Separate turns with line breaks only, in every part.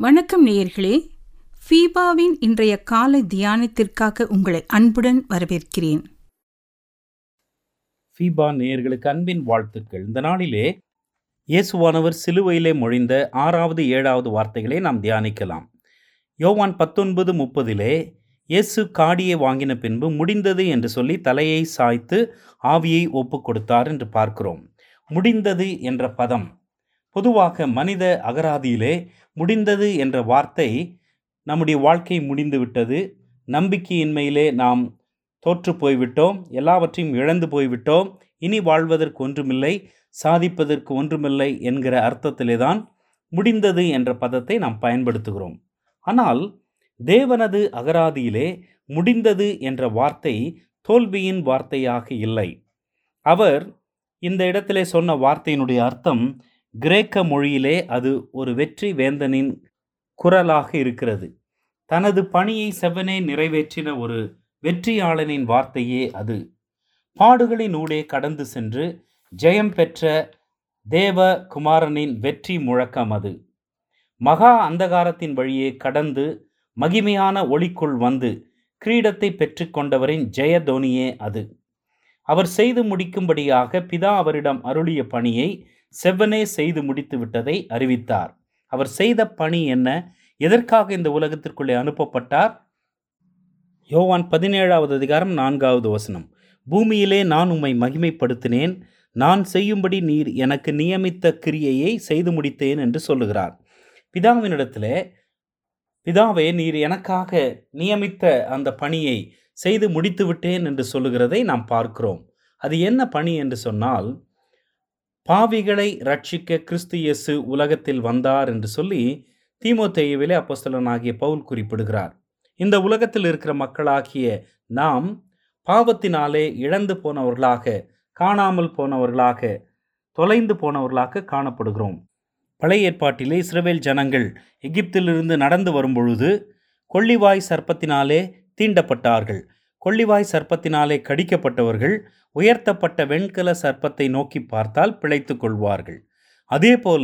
வணக்கம் நேயர்களே ஃபீபாவின் இன்றைய காலை தியானத்திற்காக உங்களை அன்புடன் வரவேற்கிறேன்
ஃபீபா நேயர்களுக்கு அன்பின் வாழ்த்துக்கள் இந்த நாளிலே இயேசுவானவர் சிலுவையிலே மொழிந்த ஆறாவது ஏழாவது வார்த்தைகளை நாம் தியானிக்கலாம் யோவான் பத்தொன்பது முப்பதிலே இயேசு காடியை வாங்கின பின்பு முடிந்தது என்று சொல்லி தலையை சாய்த்து ஆவியை ஒப்பு கொடுத்தார் என்று பார்க்கிறோம் முடிந்தது என்ற பதம் பொதுவாக மனித அகராதியிலே முடிந்தது என்ற வார்த்தை நம்முடைய வாழ்க்கை முடிந்து விட்டது நம்பிக்கையின்மையிலே நாம் தோற்று போய்விட்டோம் எல்லாவற்றையும் இழந்து போய்விட்டோம் இனி வாழ்வதற்கு ஒன்றுமில்லை சாதிப்பதற்கு ஒன்றுமில்லை என்கிற அர்த்தத்திலே தான் முடிந்தது என்ற பதத்தை நாம் பயன்படுத்துகிறோம் ஆனால் தேவனது அகராதியிலே முடிந்தது என்ற வார்த்தை தோல்வியின் வார்த்தையாக இல்லை அவர் இந்த இடத்திலே சொன்ன வார்த்தையினுடைய அர்த்தம் கிரேக்க மொழியிலே அது ஒரு வெற்றி வேந்தனின் குரலாக இருக்கிறது தனது பணியை செவ்வனே நிறைவேற்றின ஒரு வெற்றியாளனின் வார்த்தையே அது பாடுகளின் ஊடே கடந்து சென்று ஜெயம் பெற்ற தேவ குமாரனின் வெற்றி முழக்கம் அது மகா அந்தகாரத்தின் வழியே கடந்து மகிமையான ஒளிக்குள் வந்து கிரீடத்தை பெற்றுக்கொண்டவரின் ஜெயதோனியே அது அவர் செய்து முடிக்கும்படியாக பிதா அவரிடம் அருளிய பணியை செவ்வனே செய்து முடித்து விட்டதை அறிவித்தார் அவர் செய்த பணி என்ன எதற்காக இந்த உலகத்திற்குள்ளே அனுப்பப்பட்டார் யோவான் பதினேழாவது அதிகாரம் நான்காவது வசனம் பூமியிலே நான் உம்மை மகிமைப்படுத்தினேன் நான் செய்யும்படி நீர் எனக்கு நியமித்த கிரியையை செய்து முடித்தேன் என்று சொல்லுகிறார் பிதாவினிடத்திலே பிதாவே நீர் எனக்காக நியமித்த அந்த பணியை செய்து முடித்து விட்டேன் என்று சொல்லுகிறதை நாம் பார்க்கிறோம் அது என்ன பணி என்று சொன்னால் பாவிகளை ரட்சிக்க கிறிஸ்து இயேசு உலகத்தில் வந்தார் என்று சொல்லி தீமோத்தேயுவிலே அப்போஸ்தலனாகிய பவுல் குறிப்பிடுகிறார் இந்த உலகத்தில் இருக்கிற மக்களாகிய நாம் பாவத்தினாலே இழந்து போனவர்களாக காணாமல் போனவர்களாக தொலைந்து போனவர்களாக காணப்படுகிறோம் பழைய ஏற்பாட்டிலே இஸ்ரவேல் ஜனங்கள் எகிப்திலிருந்து நடந்து வரும்பொழுது கொள்ளிவாய் சர்ப்பத்தினாலே தீண்டப்பட்டார்கள் கொள்ளிவாய் சர்ப்பத்தினாலே கடிக்கப்பட்டவர்கள் உயர்த்தப்பட்ட வெண்கல சர்ப்பத்தை நோக்கி பார்த்தால் பிழைத்து கொள்வார்கள் அதே போல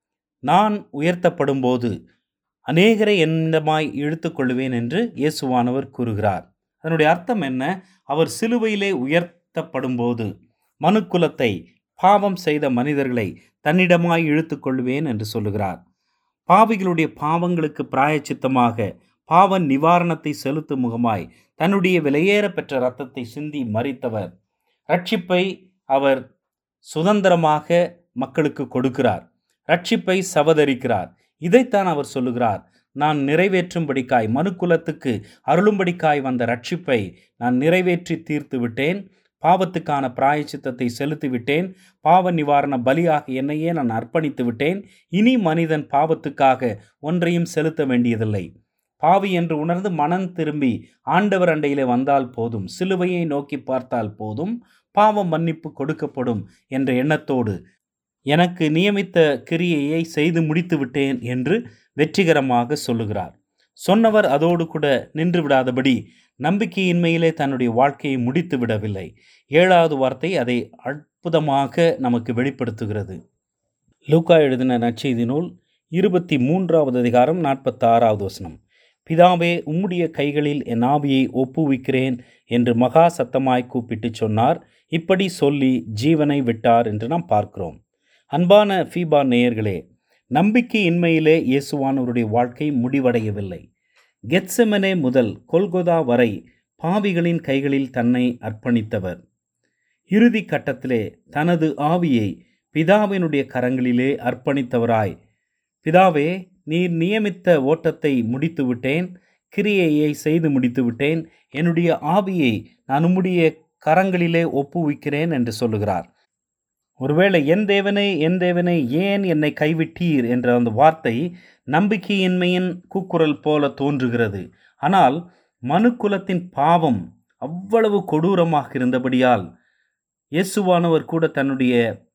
நான் உயர்த்தப்படும்போது அநேகரை என்னமாய் இழுத்து கொள்வேன் என்று இயேசுவானவர் கூறுகிறார் அதனுடைய அர்த்தம் என்ன அவர் சிலுவையிலே உயர்த்தப்படும்போது மனுக்குலத்தை பாவம் செய்த மனிதர்களை தன்னிடமாய் இழுத்து கொள்வேன் என்று சொல்லுகிறார் பாவிகளுடைய பாவங்களுக்கு பிராயச்சித்தமாக பாவ நிவாரணத்தை செலுத்தும் முகமாய் தன்னுடைய விலையேற பெற்ற இரத்தத்தை சிந்தி மறித்தவர் ரட்சிப்பை அவர் சுதந்திரமாக மக்களுக்கு கொடுக்கிறார் ரட்சிப்பை சவதரிக்கிறார் இதைத்தான் அவர் சொல்லுகிறார் நான் நிறைவேற்றும்படிக்காய் மனுக்குலத்துக்கு அருளும்படிக்காய் வந்த ரட்சிப்பை நான் நிறைவேற்றி தீர்த்து விட்டேன் பாவத்துக்கான பிராயச்சித்தத்தை செலுத்தி விட்டேன் பாவ நிவாரண பலியாக என்னையே நான் அர்ப்பணித்து விட்டேன் இனி மனிதன் பாவத்துக்காக ஒன்றையும் செலுத்த வேண்டியதில்லை பாவி என்று உணர்ந்து மனம் திரும்பி ஆண்டவர் அண்டையிலே வந்தால் போதும் சிலுவையை நோக்கி பார்த்தால் போதும் பாவ மன்னிப்பு கொடுக்கப்படும் என்ற எண்ணத்தோடு எனக்கு நியமித்த கிரியையை செய்து முடித்து விட்டேன் என்று வெற்றிகரமாக சொல்லுகிறார் சொன்னவர் அதோடு கூட நின்று விடாதபடி நம்பிக்கையின்மையிலே தன்னுடைய வாழ்க்கையை முடித்து விடவில்லை ஏழாவது வார்த்தை அதை அற்புதமாக நமக்கு வெளிப்படுத்துகிறது லூக்கா எழுதின நற்செய்தி நூல் இருபத்தி மூன்றாவது அதிகாரம் நாற்பத்தாறாவது வசனம் பிதாவே உம்முடைய கைகளில் என் ஆவியை ஒப்புவிக்கிறேன் என்று மகா சத்தமாய் கூப்பிட்டு சொன்னார் இப்படி சொல்லி ஜீவனை விட்டார் என்று நாம் பார்க்கிறோம் அன்பான ஃபீபா நேயர்களே நம்பிக்கையின்மையிலே இயேசுவானவருடைய வாழ்க்கை முடிவடையவில்லை கெத்செமனே முதல் கொல்கொதா வரை பாவிகளின் கைகளில் தன்னை அர்ப்பணித்தவர் இறுதி கட்டத்திலே தனது ஆவியை பிதாவினுடைய கரங்களிலே அர்ப்பணித்தவராய் பிதாவே நீர் நியமித்த ஓட்டத்தை முடித்து விட்டேன் கிரியையை செய்து முடித்து விட்டேன் என்னுடைய ஆவியை நான் உம்முடைய கரங்களிலே ஒப்புவிக்கிறேன் என்று சொல்லுகிறார் ஒருவேளை என் தேவனே என் தேவனே ஏன் என்னை கைவிட்டீர் என்ற அந்த வார்த்தை நம்பிக்கையின்மையின் கூக்குரல் போல தோன்றுகிறது ஆனால் மனுக்குலத்தின் பாவம் அவ்வளவு கொடூரமாக இருந்தபடியால் இயேசுவானவர் கூட தன்னுடைய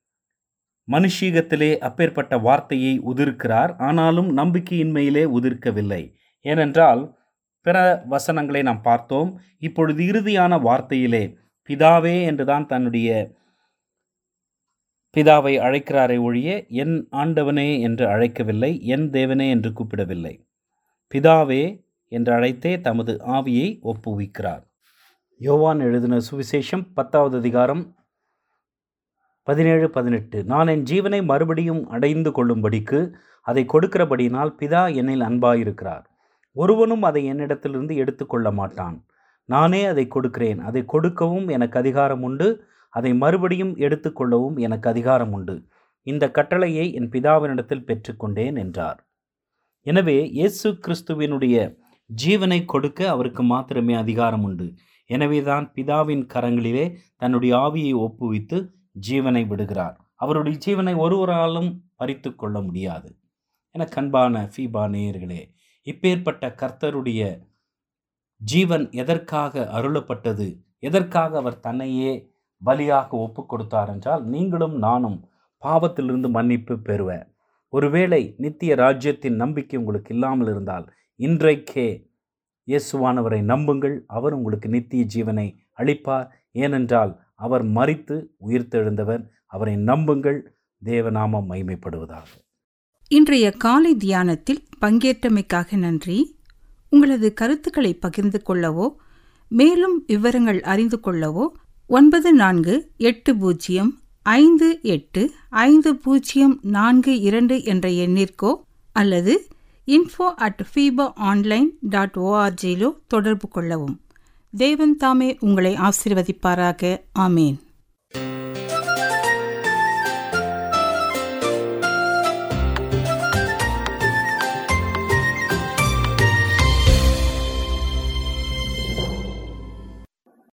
மனுஷீகத்திலே அப்பேற்பட்ட வார்த்தையை உதிர்க்கிறார் ஆனாலும் நம்பிக்கையின்மையிலே உதிர்க்கவில்லை ஏனென்றால் பிற வசனங்களை நாம் பார்த்தோம் இப்பொழுது இறுதியான வார்த்தையிலே பிதாவே என்றுதான் தன்னுடைய பிதாவை அழைக்கிறாரே ஒழிய என் ஆண்டவனே என்று அழைக்கவில்லை என் தேவனே என்று கூப்பிடவில்லை பிதாவே என்று அழைத்தே தமது ஆவியை ஒப்புவிக்கிறார் யோவான் எழுதின சுவிசேஷம் பத்தாவது அதிகாரம் பதினேழு பதினெட்டு நான் என் ஜீவனை மறுபடியும் அடைந்து கொள்ளும்படிக்கு அதை கொடுக்கிறபடியினால் பிதா என்னில் அன்பாயிருக்கிறார் ஒருவனும் அதை என்னிடத்திலிருந்து எடுத்துக்கொள்ள மாட்டான் நானே அதை கொடுக்கிறேன் அதை கொடுக்கவும் எனக்கு அதிகாரம் உண்டு அதை மறுபடியும் எடுத்துக்கொள்ளவும் எனக்கு அதிகாரம் உண்டு இந்த கட்டளையை என் பிதாவினிடத்தில் பெற்றுக்கொண்டேன் என்றார் எனவே இயேசு கிறிஸ்துவினுடைய ஜீவனை கொடுக்க அவருக்கு மாத்திரமே அதிகாரம் உண்டு எனவேதான் பிதாவின் கரங்களிலே தன்னுடைய ஆவியை ஒப்புவித்து ஜீவனை விடுகிறார் அவருடைய ஜீவனை ஒருவராலும் பறித்து கொள்ள முடியாது என கண்பான ஃபீபா நேயர்களே இப்பேற்பட்ட கர்த்தருடைய ஜீவன் எதற்காக அருளப்பட்டது எதற்காக அவர் தன்னையே பலியாக ஒப்பு கொடுத்தார் என்றால் நீங்களும் நானும் பாவத்திலிருந்து மன்னிப்பு பெறுவ ஒருவேளை நித்திய ராஜ்யத்தின் நம்பிக்கை உங்களுக்கு இல்லாமல் இருந்தால் இன்றைக்கே இயேசுவானவரை நம்புங்கள் அவர் உங்களுக்கு நித்திய ஜீவனை அளிப்பார் ஏனென்றால் அவர் மறித்து உயிர்த்தெழுந்தவர் அவரை நம்புங்கள் தேவநாமம் மைமைப்படுவதாக
இன்றைய காலை தியானத்தில் பங்கேற்றமைக்காக நன்றி உங்களது கருத்துக்களை பகிர்ந்து கொள்ளவோ மேலும் விவரங்கள் அறிந்து கொள்ளவோ ஒன்பது நான்கு எட்டு பூஜ்ஜியம் ஐந்து எட்டு ஐந்து பூஜ்ஜியம் நான்கு இரண்டு என்ற எண்ணிற்கோ அல்லது info at FIFA online dot ஓஆர்ஜியிலோ தொடர்பு கொள்ளவும் தேவன் தாமே உங்களை ஆசீர்வதிப்பாராக ஆமேன்